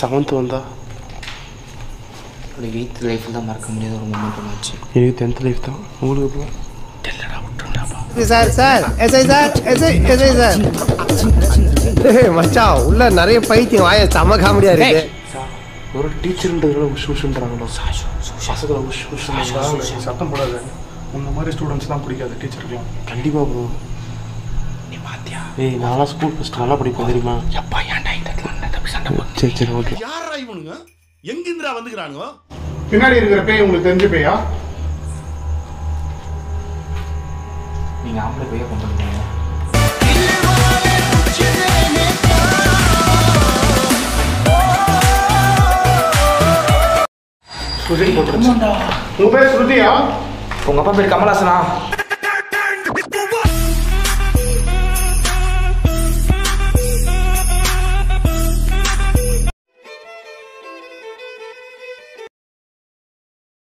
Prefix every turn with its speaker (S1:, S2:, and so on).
S1: seventh வந்தா
S2: அப்படி eighth லைஃப்பில் தான் மறக்க முடியாத ஒரு மூமெண்ட் ஒன்று ஆச்சு
S1: எனக்கு டென்த் லைஃப் தான் உங்களுக்கு ப்ரோ
S2: தெரியலடா விட்டுருண்டாப்பா
S3: sir sir SI sir SI SI sir ஏய் மச்சான் உள்ள நிறைய பைத்தியம் வாய செம காமெடியா இருக்கு
S1: சார் ஒரு டீச்சர்ன்றதுல உஷ் உஷ்ன்றாங்களோ பசங்களை உஷ் உஷ்
S4: சத்தம் போடாத உன்ன மாதிரி ஸ்டூடெண்ட்ஸ் தான் பிடிக்காது டீச்சருக்குலாம்
S1: கண்டிப்பாக ப்ரோ
S2: நீ பாத்தியா
S1: ஏய் நான்லாம் ஸ்கூல் ஃபஸ்ட் நல்லா படிப்பேன் தெரியுமா
S2: எப்பா ஏன்டா இந்த இடத்துல அண்ணன் தம்பி சண்டை போட்டு
S1: சரி சரி ஓகே
S5: யாரா இவனுங்க எங்கிருந்துடா வந்துக்கிறானுங்க
S4: பின்னாடி இருக்கிற பேய் உங்களுக்கு தெரிஞ்ச பேயா
S2: நீங்கள் ஆம்பளை போய் கொண்டு வந்தீங்க
S4: ஸ்ருதி போட்டுருச்சு உங்க பேர் ஸ்ருதியா
S2: உங்கள் அப்பா பேர் கமலாசனா